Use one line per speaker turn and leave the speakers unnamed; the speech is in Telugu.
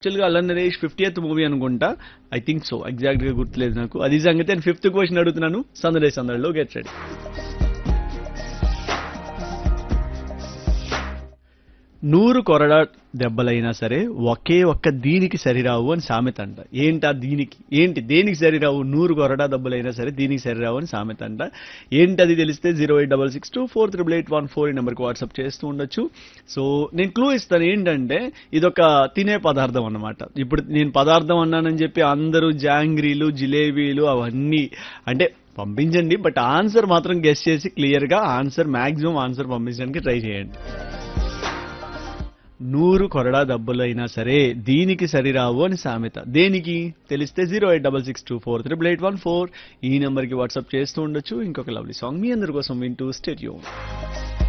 యాక్చువల్గా Allari Naresh fiftieth movie అనుకుంటా ఐ థింక్ సో ఎగ్జాక్ట్ గా గుర్తులేదు నాకు అది సంగతి నేను ఫిఫ్త్ క్వశ్చన్ అడుగుతున్నాను సందడే సందడిలో గెట్ రెడీ నూరు కొరడా దెబ్బలైనా సరే ఒకే ఒక్క దీనికి సరిరావు అని సామెత అంట ఏంటా దీనికి ఏంటి దేనికి సరిరావు నూరు కొరడా దెబ్బలైనా సరే దీనికి సరిరావు అని సామెత అంట ఏంటి అది తెలిస్తే zero eight double six two four triple eight one four ఈ నెంబర్కి వాట్సాప్ చేస్తూ ఉండొచ్చు సో నేను క్లూ ఇస్తాను ఏంటంటే ఇదొక తినే పదార్థం అన్నమాట ఇప్పుడు నేను పదార్థం అన్నానని చెప్పి అందరూ జాంగ్రీలు జిలేబీలు అవన్నీ అంటే పంపించండి బట్ ఆన్సర్ మాత్రం గెస్ట్ చేసి క్లియర్గా ఆన్సర్ మాక్సిమం ఆన్సర్ పంపించడానికి ట్రై చేయండి నూరు కొరడా దెబ్బలైనా సరే దీనికి సరిరావు అని సామెత దేనికి తెలిస్తే zero eight double six two four triple eight one four ఈ నెంబర్కి వాట్సాప్ చేస్తూ ఉండొచ్చు ఇంకొక లవ్లీ సాంగ్ మీ అందరి కోసం వింటూ స్టేట్యూన్